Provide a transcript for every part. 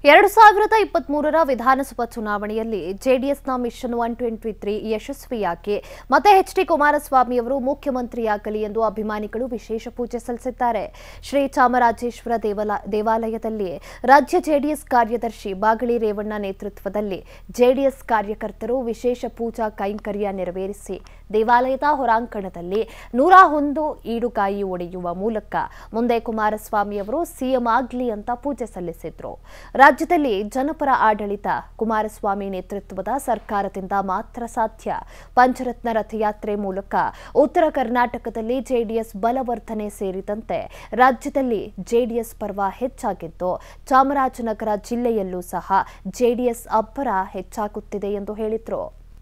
ಎರಡು ಸಾವಿರದ ಇಪ್ಪತ್ಮೂರರ ವಿಧಾನಸಭಾ ಚುನಾವಣೆಯಲ್ಲಿ ಜೆಡಿಎಸ್ನ ಮಿಷನ್ ಒನ್ ಟ್ವೆಂಟಿ ತ್ರೀ ಯಶಸ್ವಿಯಾಗಿ ಮತ್ತೆ ಎಚ್ ಡಿ ಕುಮಾರಸ್ವಾಮಿ ಅವರು ಮುಖ್ಯಮಂತ್ರಿಯಾಗಲಿ ಎಂದು ಅಭಿಮಾನಿಗಳು ವಿಶೇಷ ಪೂಜೆ ಸಲ್ಲಿಸಿದ್ದಾರೆ ಶ್ರೀ ಚಾಮರಾಜೇಶ್ವರ ದೇವಲ- ದೇವಾಲಯದಲ್ಲಿ ರಾಜ್ಯ ಜೆಡಿಎಸ್ ಕಾರ್ಯದರ್ಶಿ ಬಾಗಳಿ ರೇವಣ್ಣ ನೇತೃತ್ವದಲ್ಲಿ ಜೆಡಿಎಸ್ ಕಾರ್ಯಕರ್ತರು ವಿಶೇಷ ಪೂಜಾ ಕೈಂಕರ್ಯ ನೆರವೇರಿಸಿ ದೇವಾಲಯದ ಹೊರಾಂಗಣದಲ್ಲಿ ನೂರ ಒಂದು ಈಡುಕಾಯಿ ಒಡೆಯುವ ಮೂಲಕ ಮುಂದೆ ಕುಮಾರಸ್ವಾಮಿ ಅವರು ಸಿಎಂ ಆಗ್ಲಿ ಅಂತ ಪೂಜೆ ಸಲ್ಲಿಸಿದ್ರು ರಾಜ್ಯದಲ್ಲಿ ಜನಪರ ಆಡಳಿತ ಕುಮಾರಸ್ವಾಮಿ ನೇತೃತ್ವದ ಸರ್ಕಾರದಿಂದ ಮಾತ್ರ ಸಾಧ್ಯ ಪಂಚರತ್ನ ರಥಯಾತ್ರೆ ಮೂಲಕ ಉತ್ತರ ಕರ್ನಾಟಕದಲ್ಲಿ ಜೆಡಿಎಸ್ ಬಲವರ್ಧನೆ ಸೇರಿದಂತೆ ರಾಜ್ಯದಲ್ಲಿ ಜೆಡಿಎಸ್ ಪರ್ವ ಹೆಚ್ಚಾಗಿದ್ದು ಚಾಮರಾಜನಗರ ಜಿಲ್ಲೆಯಲ್ಲೂ ಸಹ ಜೆಡಿಎಸ್ ಅಬ್ಬರ ಹೆಚ್ಚಾಗುತ್ತಿದೆ ಎಂದು ಹೇಳಿದ್ರು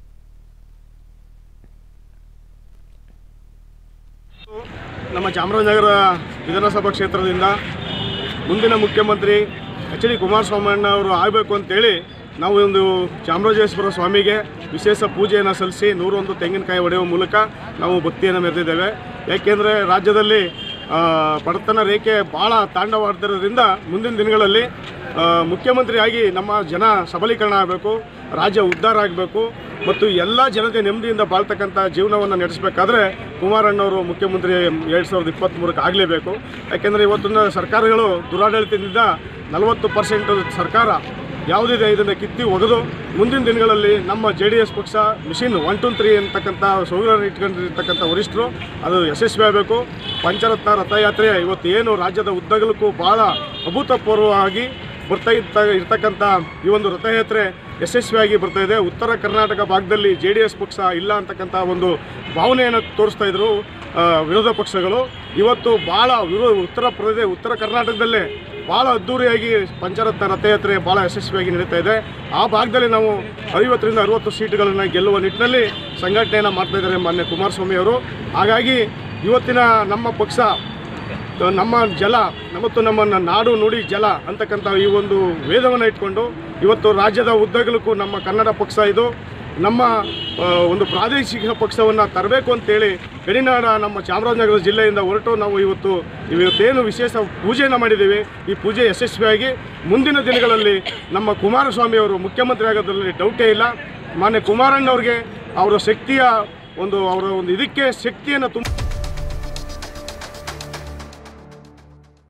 ನಮ್ಮ ಚಾಮರಾಜನಗರ ವಿಧಾನಸಭಾ ಕ್ಷೇತ್ರದಿಂದ ಮುಂದಿನ ಮುಖ್ಯಮಂತ್ರಿ ಎಚ್ ಡಿ ಕುಮಾರಸ್ವಾಮಣ್ಣ ಅವರು ಆಗಬೇಕು ಅಂತೇಳಿ ನಾವು ಒಂದು ಚಾಮರಾಜೇಶ್ವರ ಸ್ವಾಮಿಗೆ ವಿಶೇಷ ಪೂಜೆಯನ್ನು ಸಲ್ಲಿಸಿ ನೂರೊಂದು ತೆಂಗಿನಕಾಯಿ ಹೊಡೆಯುವ ಮೂಲಕ ನಾವು ಭಕ್ತಿಯನ್ನು ಮೆರೆದಿದ್ದೇವೆ ಯಾಕೆಂದರೆ ರಾಜ್ಯದಲ್ಲಿ ಆ, ಬಡತನ ರೇಖೆ ಭಾಳ ತಾಂಡವಾಡ್ತಿರೋದ್ರಿಂದ ಮುಂದಿನ ದಿನಗಳಲ್ಲಿ ಆ, ಮುಖ್ಯಮಂತ್ರಿಯಾಗಿ ನಮ್ಮ ಜನ ಸಬಲೀಕರಣ ಆಗಬೇಕು ರಾಜ್ಯ ಉದ್ಧಾರ ಆಗಬೇಕು ಮತ್ತು ಎಲ್ಲ ಜನತೆ ನೆಮ್ಮದಿಯಿಂದ ಬಾಳ್ತಕ್ಕಂಥ ಜೀವನವನ್ನು ನಡೆಸಬೇಕಾದ್ರೆ ಕುಮಾರಣ್ಣವರು ಮುಖ್ಯಮಂತ್ರಿ ಎರಡು ಸಾವಿರದ ಇಪ್ಪತ್ತ್ಮೂರಕ್ಕೆ ಆಗಲೇಬೇಕು ಯಾಕೆಂದರೆ ಇವತ್ತಿನ ಸರ್ಕಾರಗಳು ದುರಾಡಳಿತದಿಂದ ನಲವತ್ತು ಪರ್ಸೆಂಟ್ ಸರ್ಕಾರ ಯಾವುದಿದೆ ಇದನ್ನು ಕಿತ್ತಿ ಒಗೆದು ಮುಂದಿನ ದಿನಗಳಲ್ಲಿ ನಮ್ಮ ಜೆ ಡಿ ಎಸ್ ಪಕ್ಷ ಮಿಷಿನ್ ಒನ್ ಟು ತ್ರೀ ಅಂತಕ್ಕಂಥ ಸೌಲಭ್ಯ ಇಟ್ಕೊಂಡಿರ್ತಕ್ಕಂಥ ವರಿಷ್ಠರು ಅದು ಯಶಸ್ವಿ ಆಗಬೇಕು ಪಂಚರತ್ನ ರಥಯಾತ್ರೆ ಇವತ್ತು ಏನು ರಾಜ್ಯದ ಉದ್ದಗಲಕ್ಕೂ ಭಾಳ ಅಭೂತಪೂರ್ವವಾಗಿ ಬರ್ತಾ ಇತ್ತ ಇರ್ತಕ್ಕಂಥ ಈ ಒಂದು ರಥಯಾತ್ರೆ ಯಶಸ್ವಿಯಾಗಿ ಬರ್ತಾ ಇದೆ ಉತ್ತರ ಕರ್ನಾಟಕ ಭಾಗದಲ್ಲಿ ಜೆ ಡಿ ಎಸ್ ಪಕ್ಷ ಇಲ್ಲ ಅಂತಕ್ಕಂಥ ಒಂದು ಭಾವನೆಯನ್ನು ತೋರಿಸ್ತಾ ಇದ್ರು ಆ, ವಿರೋಧ ಪಕ್ಷಗಳು ಇವತ್ತು ಭಾಳ ವಿರೋ ಉತ್ತರ ಪ್ರದೇಶ ಉತ್ತರ ಕರ್ನಾಟಕದಲ್ಲೇ ಭಾಳ ಅದ್ಧೂರಿಯಾಗಿ ಪಂಚರತ್ನ ರಥಯಾತ್ರೆ ಭಾಳ ಯಶಸ್ವಿಯಾಗಿ ನಡೀತಾ ಇದೆ ಆ ಭಾಗದಲ್ಲಿ ನಾವು ಐವತ್ತರಿಂದ ಅರುವತ್ತು ಸೀಟುಗಳನ್ನು ಗೆಲ್ಲುವ ನಿಟ್ಟಿನಲ್ಲಿ ಸಂಘಟನೆಯನ್ನು ಮಾಡ್ತಾ ಇದ್ದಾರೆ ಮಾನ್ಯ ಕುಮಾರಸ್ವಾಮಿ ಅವರು ಹಾಗಾಗಿ ಇವತ್ತಿನ ನಮ್ಮ ಪಕ್ಷ ನಮ್ಮ ಜಲ ಮತ್ತು ನಮ್ಮ ನಾಡು ನುಡಿ ಜಲ ಅಂತಕ್ಕಂಥ ಈ ಒಂದು ವೇದವನ್ನು ಇಟ್ಕೊಂಡು ಇವತ್ತು ರಾಜ್ಯದ ಉದ್ದಗಲಕ್ಕೂ ನಮ್ಮ ಕನ್ನಡ ಪಕ್ಷ ಇದು ನಮ್ಮ ಆ, ಒಂದು ಪ್ರಾದೇಶಿಕ ಪಕ್ಷವನ್ನು ತರಬೇಕು ಅಂತೇಳಿ ಗಡಿನಾಡ ನಮ್ಮ ಚಾಮರಾಜನಗರ ಜಿಲ್ಲೆಯಿಂದ ಹೊರಟು ನಾವು ಇವತ್ತು ಇವತ್ತೇನು ವಿಶೇಷ ಪೂಜೆಯನ್ನು ಮಾಡಿದ್ದೀವಿ ಈ ಪೂಜೆ ಯಶಸ್ವಿಯಾಗಿ ಮುಂದಿನ ದಿನಗಳಲ್ಲಿ ನಮ್ಮ ಕುಮಾರಸ್ವಾಮಿ ಅವರು ಮುಖ್ಯಮಂತ್ರಿ ಆಗೋದ್ರಲ್ಲಿ ಡೌಟೇ ಇಲ್ಲ ಮಾನ್ಯ ಕುಮಾರಣ್ಣವ್ರಿಗೆ ಅವರ ಶಕ್ತಿಯ ಒಂದು ಅವರ ಒಂದು ಇದಕ್ಕೆ ಶಕ್ತಿಯನ್ನು ತುಂಬ